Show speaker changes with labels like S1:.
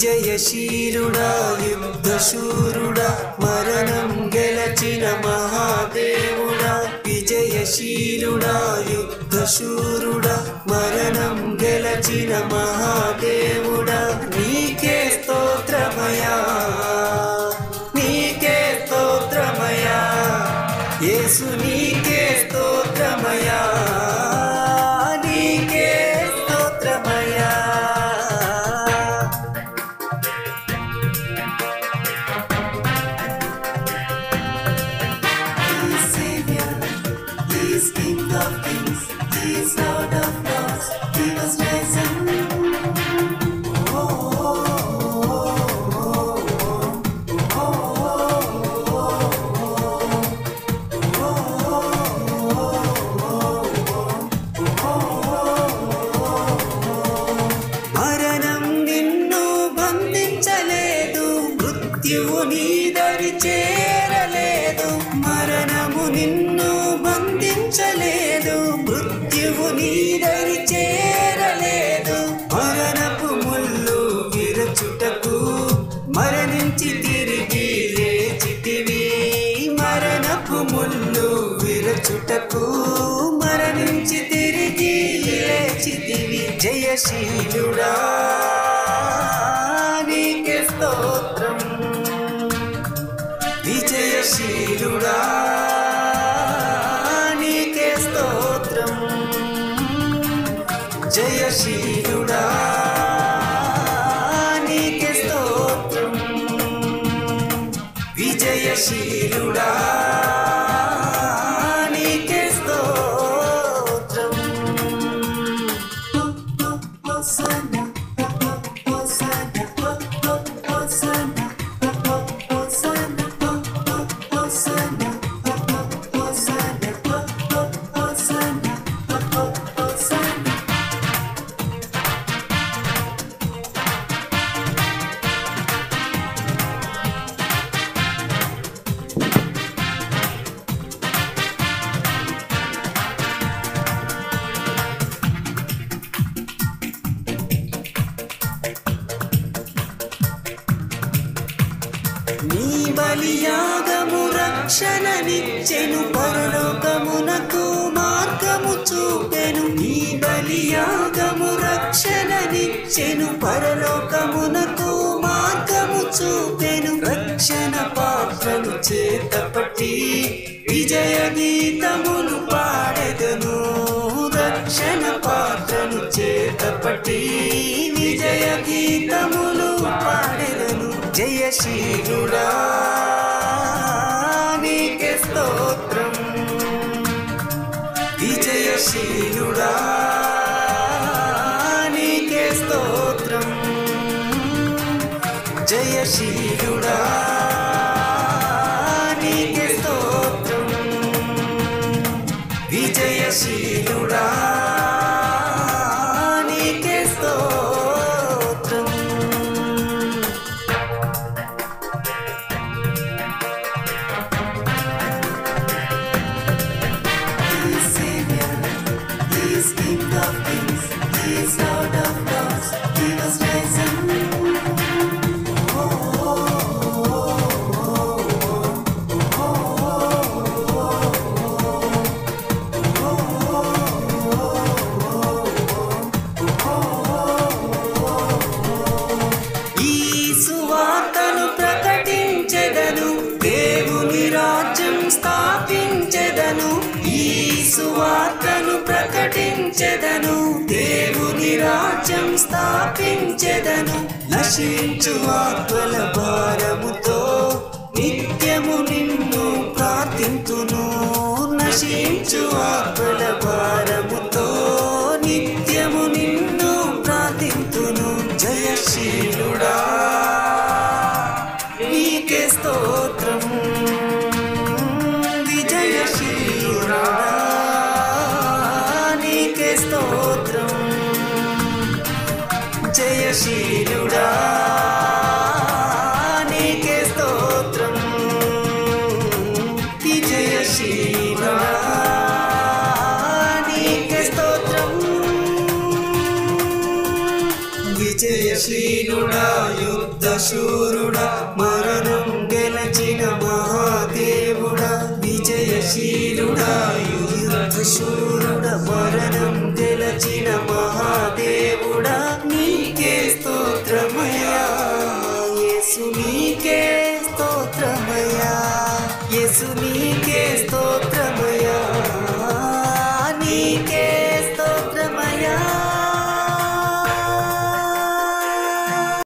S1: విజయశీలుడా యుద్ధశూరుడా మరణం గెలచిన మహాదేవుడా విజయశీలుడా యుద్ధశూరుడా మరణం గెలచిన మహాదేవుడా నీకే స్తోత్రమయా నీకే స్తోత్రమయా యేసు నీకే స్తోత్రమయా నీకే స్తోత్రమయా He is Savior, He is King of Kings, He is Lord of Lords, He was risen. మరణం నిన్ను బంధించలేదు మృత్యువు నీ దరి చేరలేదు మరణము నిన్ను బంధించలేదు మృత్యువు నీ దరి చేరలేదు మరణపు ముళ్ళు విరచుటకు మరణించి తిరిగి లేచితివి మరణపు ముళ్ళు విరచుటకు మరణించి తిరిగి లేచితివి జయశీలుడా నీకే స్తోత్రం విజయశీలుడా నీకే స్తోత్రం జయశీలుడా నీకే స్తోత్రం విజయశీలుడా నీకే స్తోత్రం Hosanna, Hosanna, Hosanna, Hosanna, Hosanna, Hosanna, Hosanna, Hosanna. నీ బలియాగము రక్షణనిచ్చెను పరలోకమునకు మార్గము చూపెను నీ బలియాగము రక్షణనిచ్చెను పరలోకమునకు మార్గము చూపెను రక్షణ పాత్రను చేతపట్టి విజయ గీతములు పాడెదను రక్షణ పాత్రను చేతపట్టి విజయ గీతములు పాడెదను జయశీలుడా నీకే స్తోత్రం విజయశీలుడా నీకే స్తోత్రం జయశీలుడా నీకే స్తోత్రం విజయశీలుడా నీకే స్తోత్రం He is Savior, He is King of Kings, He is Lord of Lords, He was risen. ఈ సువార్తను ప్రకటించెదను దేవుని రాజ్యం స్థాపించెదను ఈ సువార్తను ప్రకటించెదను దేవుని రాజ్యం స్థాపించెదను నశించు ఆత్మల భారముతో నిత్యము నిన్ను ప్రార్థింతును నశించు ఆత్మల భారముతో నిత్యము నిన్ను ప్రార్థింతును జయశీలుడా నీకే స్తోత్రం విజయశీలుడా నీకే స్తోత్రం జయశీలుడా నీకే స్తోత్రం విజయశీలుడా నీకే వీరుడా యుద్ధ శూరుడా